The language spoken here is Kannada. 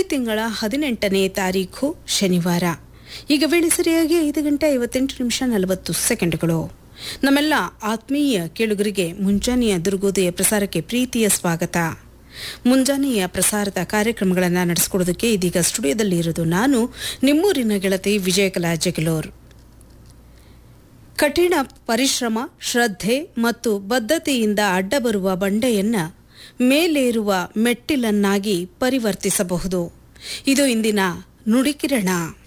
ತಿಂಗಳ ಹದಿನೆಂಟನೇ ತಾರೀಖು ಶನಿವಾರ ಈಗ ವೇಳೆ ಸರಿಯಾಗಿ ಐದು ಗಂಟೆ ಐವತ್ತೆಂಟು ನಿಮಿಷ ನಲವತ್ತು ಸೆಕೆಂಡ್ಗಳು ನಮ್ಮೆಲ್ಲ ಆತ್ಮೀಯ ಕೇಳುಗರಿಗೆ ಮುಂಜಾನೆಯ ದುರ್ಗೋದಯ ಪ್ರಸಾರಕ್ಕೆ ಪ್ರೀತಿಯ ಸ್ವಾಗತ ಮುಂಜಾನೆಯ ಪ್ರಸಾರದ ಕಾರ್ಯಕ್ರಮಗಳನ್ನು ನಡೆಸಿಕೊಡೋದಕ್ಕೆ ಇದೀಗ ಸ್ಟುಡಿಯೋದಲ್ಲಿ ಇರೋದು ನಾನು ನಿಮ್ಮೂರಿನ ಗೆಳತಿ ವಿಜಯಕಲಾ ಜಗಲೂರ್ ಕಠಿಣ ಪರಿಶ್ರಮ ಶ್ರದ್ಧೆ ಮತ್ತು ಬದ್ಧತೆಯಿಂದ ಅಡ್ಡಬರುವ ಬಂಡೆಯನ್ನ ಮೇಲೇರುವ ಮೆಟ್ಟಿಲನ್ನಾಗಿ ಪರಿವರ್ತಿಸಬಹುದು ಇದು ಇಂದಿನ ನುಡಿಕಿರಣ